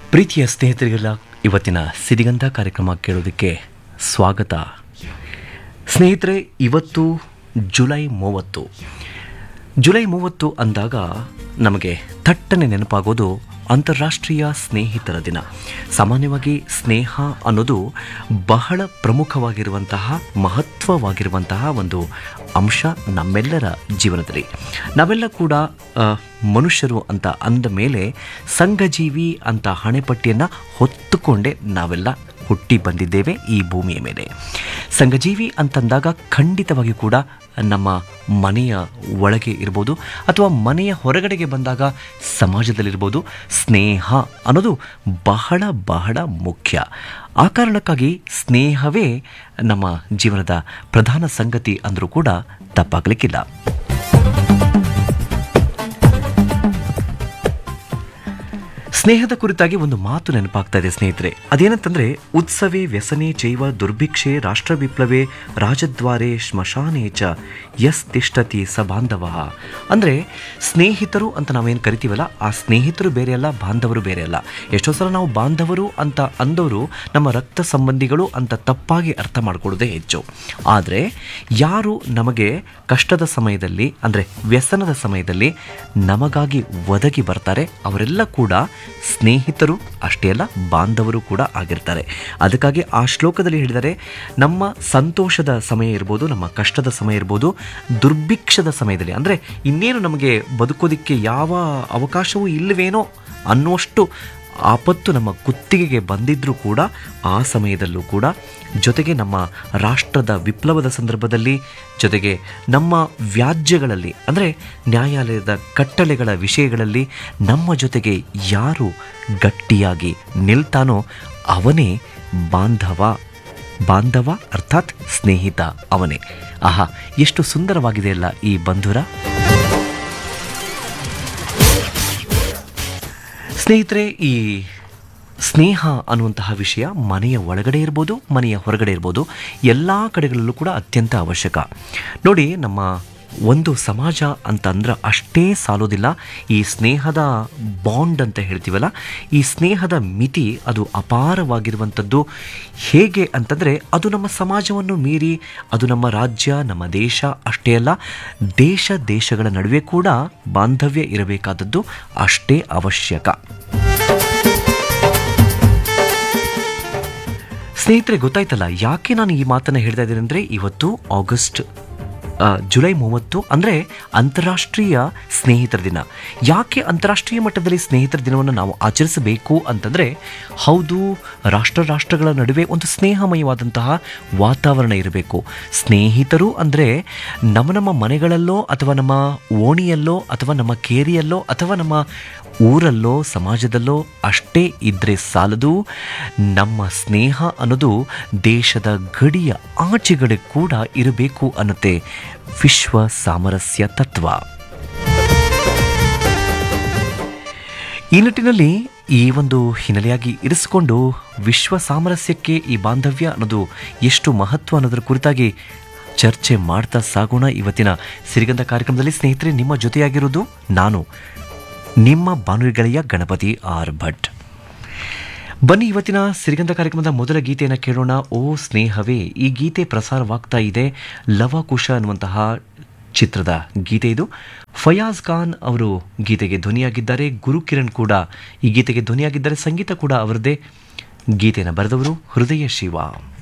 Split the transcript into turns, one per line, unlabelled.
ಪ್ರೀತಿಯ ಸ್ನೇಹಿತರಿಗೆಲ್ಲ ಇವತ್ತಿನ ಸಿರಿಗಂಧ ಕಾರ್ಯಕ್ರಮ ಕೇಳೋದಕ್ಕೆ ಸ್ವಾಗತ ಸ್ನೇಹಿತರೆ ಇವತ್ತು ಜುಲೈ ಮೂವತ್ತು ಜುಲೈ ಮೂವತ್ತು ಅಂದಾಗ ನಮಗೆ ಥಟ್ಟನೆ ನೆನಪಾಗೋದು ಅಂತಾರಾಷ್ಟ್ರೀಯ ಸ್ನೇಹಿತರ ದಿನ ಸಾಮಾನ್ಯವಾಗಿ ಸ್ನೇಹ ಅನ್ನೋದು ಬಹಳ ಪ್ರಮುಖವಾಗಿರುವಂತಹ ಮಹತ್ವವಾಗಿರುವಂತಹ ಒಂದು ಅಂಶ ನಮ್ಮೆಲ್ಲರ ಜೀವನದಲ್ಲಿ ನಾವೆಲ್ಲ ಕೂಡ ಆ, ಮನುಷ್ಯರು ಅಂತ ಅಂದ ಮೇಲೆ ಸಂಘಜೀವಿ ಅಂತ ಹಣೆಪಟ್ಟಿಯನ್ನು ಹೊತ್ತುಕೊಂಡೇ ನಾವೆಲ್ಲ ಹುಟ್ಟಿ ಬಂದಿದ್ದೇವೆ ಈ ಭೂಮಿಯ ಮೇಲೆ ಸಂಘಜೀವಿ ಅಂತಂದಾಗ ಖಂಡಿತವಾಗಿ ಕೂಡ ನಮ್ಮ ಮನೆಯ ಒಳಗೆ ಇರ್ಬೋದು ಅಥವಾ ಮನೆಯ ಹೊರಗಡೆಗೆ ಬಂದಾಗ ಸಮಾಜದಲ್ಲಿರ್ಬೋದು ಸ್ನೇಹ ಅನ್ನೋದು ಬಹಳ ಬಹಳ ಮುಖ್ಯ ಆ ಕಾರಣಕ್ಕಾಗಿ ಸ್ನೇಹವೇ ನಮ್ಮ ಜೀವನದ ಪ್ರಧಾನ ಸಂಗತಿ ಅಂದರೂ ಕೂಡ ತಪ್ಪಾಗಲಿಕ್ಕಿಲ್ಲ ಸ್ನೇಹದ ಕುರಿತಾಗಿ ಒಂದು ಮಾತು ನೆನಪಾಗ್ತಾ ಇದೆ ಸ್ನೇಹಿತರೆ ಅದೇನಂತಂದ್ರೆ ಉತ್ಸವೇ ವ್ಯಸನೆ ಚೈವ ದುರ್ಭಿಕ್ಷೆ ರಾಷ್ಟ್ರ ವಿಪ್ಲವೇ ರಾಜದ್ವಾರೆ ಶ್ಮಶಾನೇ ಚ ಯಸ್ ತಿಷ್ಟತಿ ಸ ಬಾಂಧವ ಅಂದ್ರೆ ಸ್ನೇಹಿತರು ಅಂತ ನಾವೇನು ಕರಿತೀವಲ್ಲ ಆ ಸ್ನೇಹಿತರು ಬೇರೆ ಅಲ್ಲ ಬಾಂಧವರು ಬೇರೆ ಅಲ್ಲ ಎಷ್ಟೋ ಸಲ ನಾವು ಬಾಂಧವರು ಅಂತ ಅಂದವರು ನಮ್ಮ ರಕ್ತ ಸಂಬಂಧಿಗಳು ಅಂತ ತಪ್ಪಾಗಿ ಅರ್ಥ ಮಾಡ್ಕೊಳ್ಳೋದೇ ಹೆಚ್ಚು ಆದರೆ ಯಾರು ನಮಗೆ ಕಷ್ಟದ ಸಮಯದಲ್ಲಿ ಅಂದರೆ ವ್ಯಸನದ ಸಮಯದಲ್ಲಿ ನಮಗಾಗಿ ಒದಗಿ ಬರ್ತಾರೆ ಅವರೆಲ್ಲ ಕೂಡ ಸ್ನೇಹಿತರು ಅಷ್ಟೇ ಅಲ್ಲ ಬಾಂಧವರು ಕೂಡ ಆಗಿರ್ತಾರೆ ಅದಕ್ಕಾಗಿ ಆ ಶ್ಲೋಕದಲ್ಲಿ ಹೇಳಿದರೆ ನಮ್ಮ ಸಂತೋಷದ ಸಮಯ ಇರ್ಬೋದು ನಮ್ಮ ಕಷ್ಟದ ಸಮಯ ಇರ್ಬೋದು ದುರ್ಭಿಕ್ಷದ ಸಮಯದಲ್ಲಿ ಅಂದರೆ ಇನ್ನೇನು ನಮಗೆ ಬದುಕೋದಿಕ್ಕೆ ಯಾವ ಅವಕಾಶವೂ ಇಲ್ಲವೇನೋ ಅನ್ನುವಷ್ಟು ಆಪತ್ತು ನಮ್ಮ ಕುತ್ತಿಗೆಗೆ ಬಂದಿದ್ರೂ ಕೂಡ ಆ ಸಮಯದಲ್ಲೂ ಕೂಡ ಜೊತೆಗೆ ನಮ್ಮ ರಾಷ್ಟ್ರದ ವಿಪ್ಲವದ ಸಂದರ್ಭದಲ್ಲಿ ಜೊತೆಗೆ ನಮ್ಮ ವ್ಯಾಜ್ಯಗಳಲ್ಲಿ ಅಂದರೆ ನ್ಯಾಯಾಲಯದ ಕಟ್ಟಳೆಗಳ ವಿಷಯಗಳಲ್ಲಿ ನಮ್ಮ ಜೊತೆಗೆ ಯಾರು ಗಟ್ಟಿಯಾಗಿ ನಿಲ್ತಾನೋ ಅವನೇ ಬಾಂಧವ ಬಾಂಧವ ಅರ್ಥಾತ್ ಸ್ನೇಹಿತ ಅವನೇ ಆಹಾ ಎಷ್ಟು ಸುಂದರವಾಗಿದೆಯಲ್ಲ ಈ ಬಂಧುರ ಸ್ನೇಹಿತರೆ ಈ ಸ್ನೇಹ ಅನ್ನುವಂತಹ ವಿಷಯ ಮನೆಯ ಒಳಗಡೆ ಇರ್ಬೋದು ಮನೆಯ ಹೊರಗಡೆ ಇರ್ಬೋದು ಎಲ್ಲ ಕಡೆಗಳಲ್ಲೂ ಕೂಡ ಅತ್ಯಂತ ಅವಶ್ಯಕ ನೋಡಿ ನಮ್ಮ ಒಂದು ಸಮಾಜ ಅಂತಂದ್ರೆ ಅಷ್ಟೇ ಸಾಲೋದಿಲ್ಲ ಈ ಸ್ನೇಹದ ಬಾಂಡ್ ಅಂತ ಹೇಳ್ತೀವಲ್ಲ ಈ ಸ್ನೇಹದ ಮಿತಿ ಅದು ಅಪಾರವಾಗಿರುವಂಥದ್ದು ಹೇಗೆ ಅಂತಂದರೆ ಅದು ನಮ್ಮ ಸಮಾಜವನ್ನು ಮೀರಿ ಅದು ನಮ್ಮ ರಾಜ್ಯ ನಮ್ಮ ದೇಶ ಅಷ್ಟೇ ಅಲ್ಲ ದೇಶ ದೇಶಗಳ ನಡುವೆ ಕೂಡ ಬಾಂಧವ್ಯ ಇರಬೇಕಾದದ್ದು ಅಷ್ಟೇ ಅವಶ್ಯಕ ಸ್ನೇಹಿತರೆ ಗೊತ್ತಾಯ್ತಲ್ಲ ಯಾಕೆ ನಾನು ಈ ಮಾತನ್ನು ಹೇಳ್ತಾ ಇದ್ದೇನೆ ಅಂದರೆ ಇವತ್ತು ಆಗಸ್ಟ್ ಆ, ಜುಲೈ ಮೂವತ್ತು ಅಂದರೆ ಅಂತಾರಾಷ್ಟ್ರೀಯ ಸ್ನೇಹಿತರ ದಿನ ಯಾಕೆ ಅಂತಾರಾಷ್ಟ್ರೀಯ ಮಟ್ಟದಲ್ಲಿ ಸ್ನೇಹಿತರ ದಿನವನ್ನು ನಾವು ಆಚರಿಸಬೇಕು ಅಂತಂದರೆ ಹೌದು ರಾಷ್ಟ್ರ ರಾಷ್ಟ್ರಗಳ ನಡುವೆ ಒಂದು ಸ್ನೇಹಮಯವಾದಂತಹ ವಾತಾವರಣ ಇರಬೇಕು ಸ್ನೇಹಿತರು ಅಂದರೆ ನಮ್ಮ ನಮ್ಮ ಮನೆಗಳಲ್ಲೋ ಅಥವಾ ನಮ್ಮ ಓಣಿಯಲ್ಲೋ ಅಥವಾ ನಮ್ಮ ಕೇರಿಯಲ್ಲೋ ಅಥವಾ ನಮ್ಮ ಊರಲ್ಲೋ ಸಮಾಜದಲ್ಲೋ ಅಷ್ಟೇ ಇದ್ರೆ ಸಾಲದು ನಮ್ಮ ಸ್ನೇಹ ಅನ್ನೋದು ದೇಶದ ಗಡಿಯ ಆಚೆಗಡೆ ಕೂಡ ಇರಬೇಕು ಅನ್ನುತ್ತೆ ವಿಶ್ವ ಸಾಮರಸ್ಯ ತತ್ವ ಈ ನಿಟ್ಟಿನಲ್ಲಿ ಈ ಒಂದು ಹಿನ್ನೆಲೆಯಾಗಿ ಇರಿಸಿಕೊಂಡು ವಿಶ್ವ ಸಾಮರಸ್ಯಕ್ಕೆ ಈ ಬಾಂಧವ್ಯ ಅನ್ನೋದು ಎಷ್ಟು ಮಹತ್ವ ಅನ್ನೋದರ ಕುರಿತಾಗಿ ಚರ್ಚೆ ಮಾಡ್ತಾ ಸಾಗೋಣ ಇವತ್ತಿನ ಸಿರಿಗಂಧ ಕಾರ್ಯಕ್ರಮದಲ್ಲಿ ಸ್ನೇಹಿತರೆ ನಿಮ್ಮ ಜೊತೆಯಾಗಿರೋದು ನಾನು ನಿಮ್ಮ ಬಾನುಲಿಗೆಳೆಯ ಗಣಪತಿ ಆರ್ ಭಟ್ ಬನ್ನಿ ಇವತ್ತಿನ ಸಿರಿಗಂಧ ಕಾರ್ಯಕ್ರಮದ ಮೊದಲ ಗೀತೆಯನ್ನು ಕೇಳೋಣ ಓ ಸ್ನೇಹವೇ ಈ ಗೀತೆ ಪ್ರಸಾರವಾಗ್ತಾ ಇದೆ ಲವಕುಶ ಅನ್ನುವಂತಹ ಚಿತ್ರದ ಗೀತೆ ಇದು ಫಯಾಜ್ ಖಾನ್ ಅವರು ಗೀತೆಗೆ ಧ್ವನಿಯಾಗಿದ್ದಾರೆ ಗುರುಕಿರಣ್ ಕೂಡ ಈ ಗೀತೆಗೆ ಧ್ವನಿಯಾಗಿದ್ದಾರೆ ಸಂಗೀತ ಕೂಡ ಅವರದೇ ಗೀತೆಯನ್ನು ಬರೆದವರು ಹೃದಯ ಶಿವ